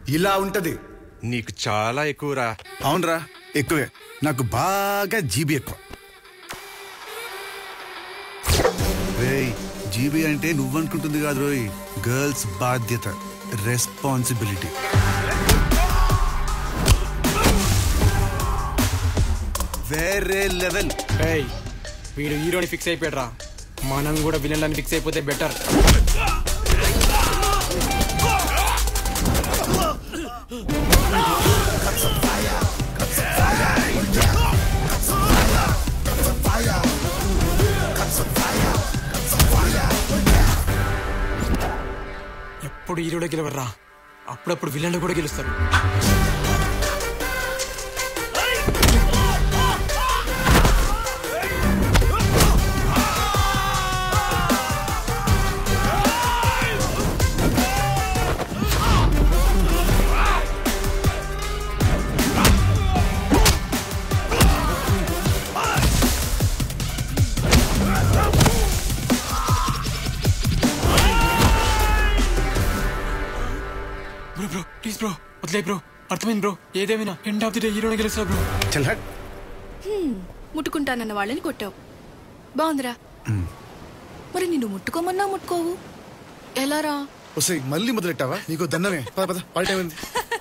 ఇలా ఉంటది నీకు చాలా ఎక్కువరా అవునరా ఎక్కువే నాకు బాగా జీబీ ఎక్కువ రేయ్ జీబీ అంటే నువ్వనుకుంటుంది కాదు రోయ్ గర్ల్స్ బాధ్యత రెస్పాన్సిబిలిటీ వేరే లెవెల్ ఏయ్ వీడు హీరోని ఫిక్స్ అయిపోయాడు మనం కూడా విలన్లని ఫిక్స్ అయిపోతే బెటర్ ఎప్పుడు హీరోడే గెలవర్రా అప్పుడప్పుడు విలన్లు కూడా గెలుస్తారు బ్రో బ్రో ప్లీజ్ బ్రో వదిలే బ్రో అర్థమైంది బ్రో ఏదేమైనా ఎండ్ ఆఫ్ ది డే హీరోని గెలుస్తా బ్రో చల్ హట్ ముట్టుకుంటానన్న వాళ్ళని కొట్టావు బాగుందిరా మరి నిన్ను ముట్టుకోమన్నా ముట్టుకోవు ఎలారా వస్తే మళ్ళీ మొదలెట్టావా నీకు దండమే పద పద పాట ఏమైంది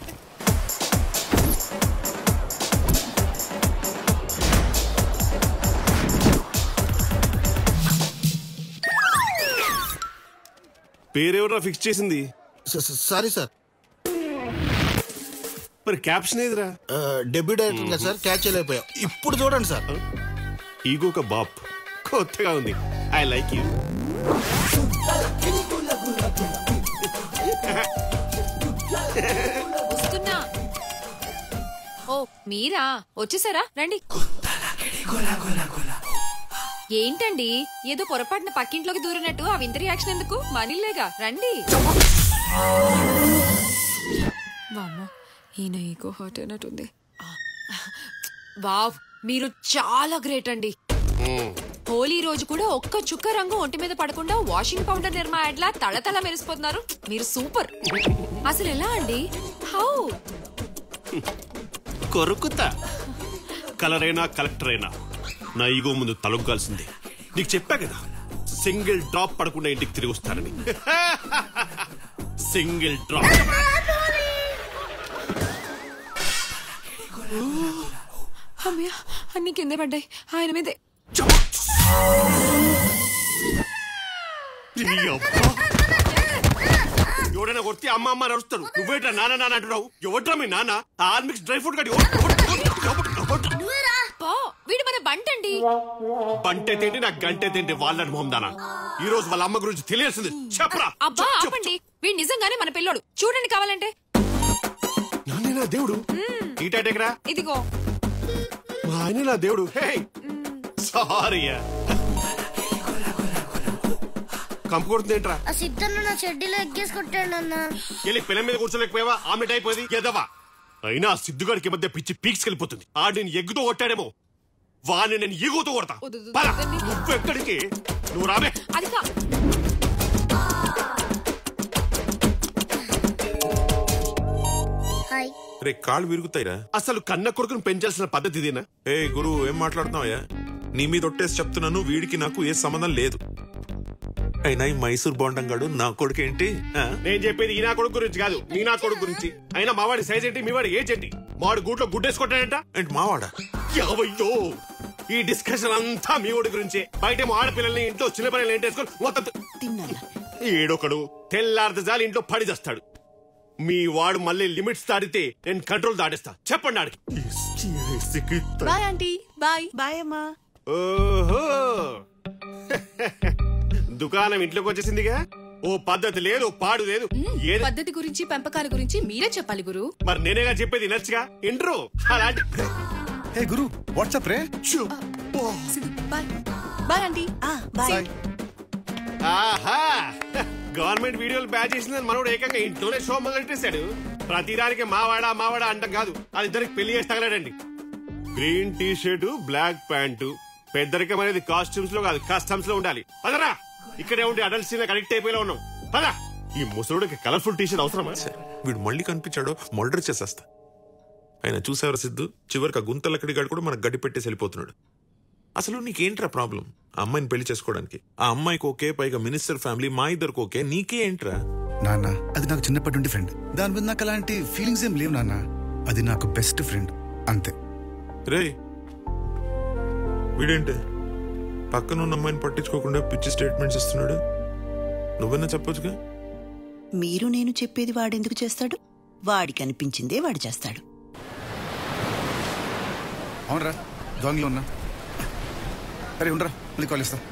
పేరెవరా ఫిక్స్ చేసింది సారీ సార్ మరి క్యాప్షన్ ఏదిరా డెబ్యూ డైరెక్టర్ కదా సార్ క్యాచ్ చేయలేకపోయాం ఇప్పుడు చూడండి సార్ ఈగోక బాప్ కొత్తగా ఉంది ఐ లైక్ యూ వస్తున్నా ఓ మీరా వచ్చేసారా రండి ఏంటండి ఏదో పొరపాటున పక్కింట్లోకి దూరినట్టు ఆ వింత రియాక్షన్ ఎందుకు మనీలేగా రండి వామ్మో ఈయన ఈగో హర్ట్ అయినట్టుంది వావ్ మీరు చాలా గ్రేట్ అండి హోలీ రోజు కూడా ఒక్క చుక్క రంగు ఒంటి మీద పడకుండా వాషింగ్ పౌడర్ నిర్మా యాడ్లా తళతళ మెరిసిపోతున్నారు మీరు సూపర్ అసలు ఎలా అండి హౌ కొరుకుతా కలర్ అయినా కలెక్టర్ అయినా నా ఈగో ముందు తలొగ్గాల్సిందే నీకు చెప్పా కదా సింగిల్ డ్రాప్ పడకుండా ఇంటికి తిరిగి వస్తానని సింగిల్ డ్రాప్ అమ్మయ్య అన్ని కింద పడ్డాయి ఆయన మీదే నీ అబ్బా. ఎవడైనా కొడితే అమ్మ అమ్మ నడుస్తాడు నువ్వేట్రా నాన్న నాన్న అంటున్నావు ఎవట్రా మీ నాన్న ఆర్మిక్స్ డ్రై ఫ్రూట్ గడి పో వీడు మన బంటండి పంటే తింటే నాకు గంటే తింటే వాళ్ళని మొహందానా ఈ రోజు వాళ్ళ అమ్మ గురించి తెలియాల్సింది చెప్పరా అబ్బా ఆపండి వీడు నిజంగానే మన పిల్లోడు చూడండి కావాలంటే నాన్నే నా దేవుడు ఈ టైటెకరా ఇదిగో మా ఆయన నా దేవుడు హే సారీ కంపు కొడుతుంది ఏంట్రా ఆ సిద్ధన్న నా చెడ్డీలో ఎగ్గేసుకుంటాడు అన్న వెళ్ళి పిల్ల మీద కూర్చోలేకపోయావా ఆమె అయిపోయింది ఎదవా అయినా ఆ సిద్ధుగాడికి ఈ మధ్య పిచ్చి పీక్స్ వెళ్ళిపోతుంది ఆ నేను ఎగ్గుతో కొట్టాడేమో వాడిని నేను ఈగోతో కొడతా వద్దు, వద్దు, పద, వద్దండి. నువ్వు ఎక్కడికి నువ్వు రాబే అది కా హాయ్ రే కాళ్ళు విరుగుతాయిరా అసలు కన్న కొడుకును పెంచాల్సిన పద్ధతి ఇదేనా ఏ గురు ఏం మాట్లాడుతున్నావయ్యా నీ మీద ఒట్టేసి చెప్తున్నాను వీడికి నాకు ఏ సంబంధం లేదు అయినా ఈ మైసూర్ బోండంగాడు నా కొడుకేంటి ఆ? నేను చెప్పేది ఈ నా కొడుకు గురించి కాదు నీ నా కొడుకు గురించి అయినా మావాడి సైజ్ ఏంటి మీ వాడి ఏజ్ ఏంటి మావాడి గూట్లో గుడ్డేసుకుంటాడంట ఏంటి మావాడా యావయ్యో ఈ డిస్కషన్ అంతా మీ వాడి గురించే బయటేమో ఆడపిల్లల్ని ఇంట్లో చిన్న పిల్లల్ని ఏంటేసుకొని మొత్తం ఏడొకడు తెల్లారితే జాలి ఇంట్లో పడి చేస్తాడు మీ వాడు మళ్ళీ లిమిట్స్ దాటితే నేను కంట్రోల్ దాటిస్తా చెప్పండి ఆడికి బాయ్ ఆంటీ బాయ్ బాయ్ అమ్మా ఓహో దుకాణం ఇంట్లోకి వచ్చేసిందిగా ఓ పద్ధతి లేదు పాడు లేదు ఏది పద్ధతి గురించి పెంపకాల గురించి మీరే చెప్పాలి గురు మరి నేనేగా చెప్పేది నచ్చగా ఇంట్రో అలాంటి హే గురు వాట్సాప్ రే బాయ్ బాయ్ ఆంటీ బాయ్ ఆహా గవర్నమెంట్ వీడియోలు బ్యాచ్ చేసిందని మనోడు ఏకంగా ఇంట్లోనే షో మొదలెట్టేశాడు ప్రతిదానికి మావాడా మావాడా అంటాం కాదు అది ఇద్దరికి పెళ్లి చేసి తగలడండి green tea shirt black pant పెద్దరికం అనేది కాస్ట్యూమ్స్ లో కాదు కస్టమ్స్ లో ఉండాలి పదరా ఇక్కడే ఉండి అడల్ట్ సీన్ కనెక్ట్ అయిపోయేలా ఉన్నాం పద ఈ ముసలుడికి కలర్ఫుల్ టీషర్ట్ అవసరమా వీడు మళ్ళీ కనిపించాడో మర్డర్ చేసేస్తా ఆయన చూసేవారు సిద్ధు చివరికి ఆ గుంతలక్కడి గాడు కూడా మనకు గడ్డి పెట్టేసి వెళ్ళిపోతున్నాడు అసలు నీకేంట్రా ప్రాబ్లం ఆ అమ్మాయిని పెళ్లి చేసుకోవడానికి ఆ అమ్మాయికి ఓకే పైగా మినిస్టర్ ఫ్యామిలీ మా ఇద్దరికి ఓకే నీకే ఏంట్రా నాన్న అది నాకు చిన్నప్పటి నుండి ఫ్రెండ్ దాని మీద నాకు అలాంటి ఫీలింగ్స్ ఏం లేవు నాన్న అది నాకు బెస్ట్ ఫ్రెండ్ అంతే రే వీడేంటి పక్కన ఉన్న అమ్మాయిని పట్టించుకోకుండా పిచ్చి స్టేట్మెంట్స్ ఇస్తున్నాడు నువ్వన్నా చెప్పొచ్చుగా మీరు నేను చెప్పేది వాడెందుకు చేస్తాడు వాడికి అనిపించిందే వాడు చేస్తాడు అవునరా దొంగలో ఉన్నా సరే ఉండరా మళ్ళీ కాల్ ఇస్తా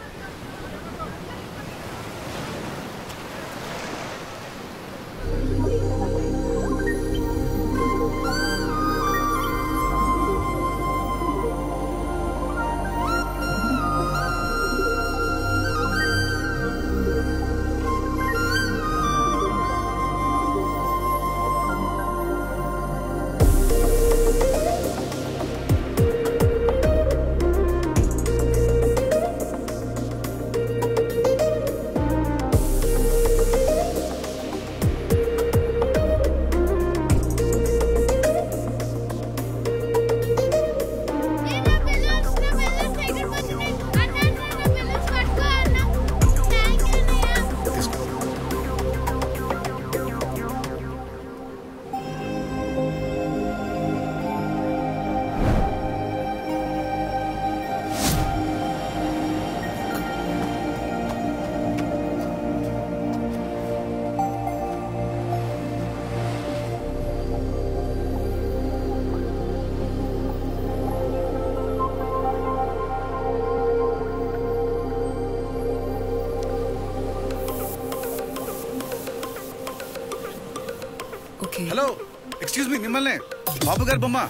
ఓకే హలో ఎక్స్క్యూజ్ మీ మిమ్మల్ని బాబు గారు బొమ్మ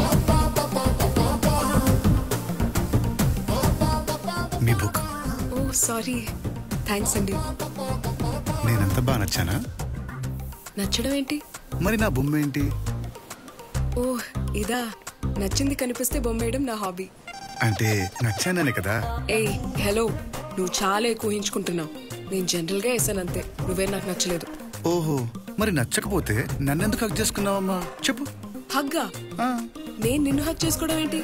మీ బుక్ ఓ సారీ థ్యాంక్స్ అండి నేనంత బాగా నచ్చానా నచ్చడం ఏంటి మరి నా బొమ్మ ఏంటి ఓ ఇదా నచ్చింది కనిపిస్తే బొమ్మేయడం నా హాబీ అంటే నచ్చాననే కదా ఏయ్ హలో నువ్వు చాలా ఎక్కువ ఊహించుకుంటున్నావు నేను జనరల్ గా వేసాను అంతే నువ్వే నాకు నచ్చలేదు ఓహో మరి నచ్చకపోతే నన్నెందుకు హక్ చేసుకున్నావమ్మా చెప్పు హగ్గా ఆ, నేను నిన్ను హక్ చేసుకోవడం ఏంటి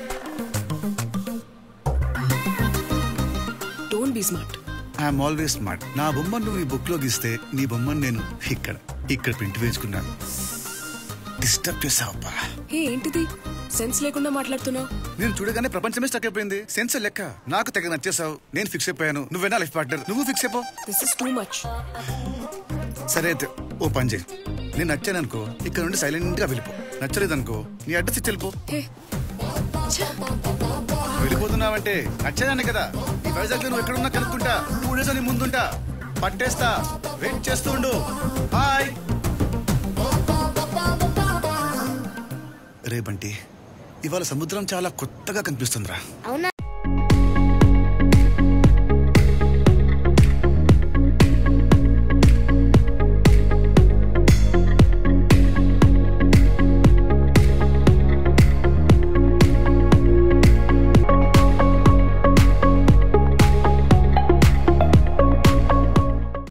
don't be smart I'm always smart నా బొమ్మను నువ్వు ఈ బుక్ లో గీస్తే నీ బొమ్మను నేను ఇక్కడ ఇక్కడ ప్రింట్ వేసుకున్నాను డిస్టర్బ్ చేసావబ్బా ఏ ఏంటిది సెన్స్ లేకుండా మాట్లాడుతున్నావు నేను చూడగానే ప్రపంచమే స్టక్ అయిపోయింది సెన్స్ లెక్క నాకు తెగ నచ్చేసావు నేను ఫిక్స్ అయిపోయాను నువ్వేనా లైఫ్ పార్ట్నర్ నువ్వు ఫిక్స్ అయిపో దిస్ ఇస్ టూ మచ్ సరే అయితే ఓ పని చేయి నేను నచ్చాననుకో ఇక్కడ నుండి సైలెంట్ గా వెళ్ళిపో నచ్చలేదనుకో నీ అడ్రస్ ఇచ్చి వెళ్ళిపో హే వెళ్ళిపోతున్నావంటే నచ్చేదాన్ని కదా ఈ వైజాగ్ నువ్వు ఎక్కడున్నా కనుక్కుంటా టూ డేస్ అని ముందుంటా పట్టేస్తా వెయిట్ చేస్తూ ఉండు బాయ్ రే బంటి ఇవాళ సముద్రం చాలా కొత్తగా కనిపిస్తుందిరా అవునా